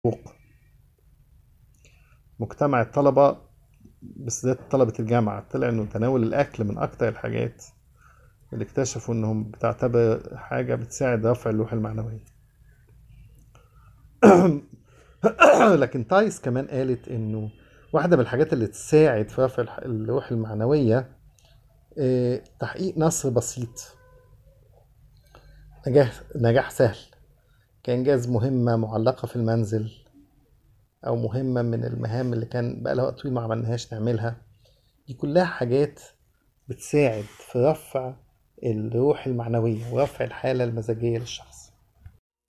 حقوق مجتمع الطلبة بالذات طلبة الجامعة طلع إنه تناول الأكل من أكتر الحاجات اللي اكتشفوا إنهم بتعتبر حاجة بتساعد رفع اللوحة المعنوية لكن تايس كمان قالت إنه واحدة من الحاجات اللي تساعد في رفع الح- اللوحة المعنوية آه، تحقيق نصر بسيط نجاح نجاح سهل كإنجاز مهمة معلقة في المنزل أو مهمة من المهام اللي كان بقى لها وقت طويل ما عملناهاش نعملها دي كلها حاجات بتساعد في رفع الروح المعنوية ورفع الحالة المزاجية للشخص